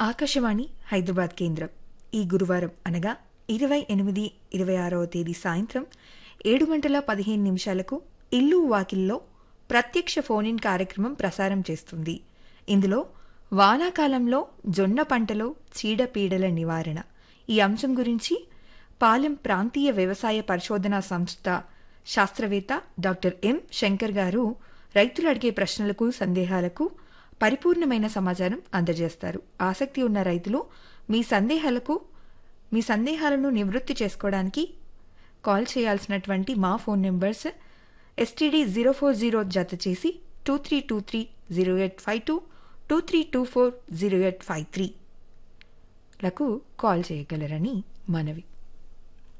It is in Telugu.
ఆకాశవాణి హైదరాబాద్ కేంద్రం ఈ గురువారం అనగా ఇరవై ఎనిమిది ఇరవై ఆరవ తేదీ సాయంత్రం ఏడు గంటల పదిహేను నిమిషాలకు ఇల్లు వాకిల్లో ప్రత్యక్ష ఫోన్ ఇన్ కార్యక్రమం ప్రసారం చేస్తుంది ఇందులో వానాకాలంలో జొన్న పంటలో చీడపీడల నివారణ ఈ అంశం గురించి పాలెం ప్రాంతీయ వ్యవసాయ పరిశోధనా సంస్థ శాస్త్రవేత్త డాక్టర్ ఎం శంకర్ గారు రైతులు అడిగే ప్రశ్నలకు సందేహాలకు పరిపూర్ణమైన సమాచారం అందజేస్తారు ఆసక్తి ఉన్న రైతులు మీ సందేహాలకు మీ సందేహాలను నివృత్తి చేసుకోవడానికి కాల్ చేయాల్సినటువంటి మా phone numbers STD zero four zero జత చేసి two three two three zero eight five two two three two four zero eight five three లకు కాల్ చేయగలరని మనవి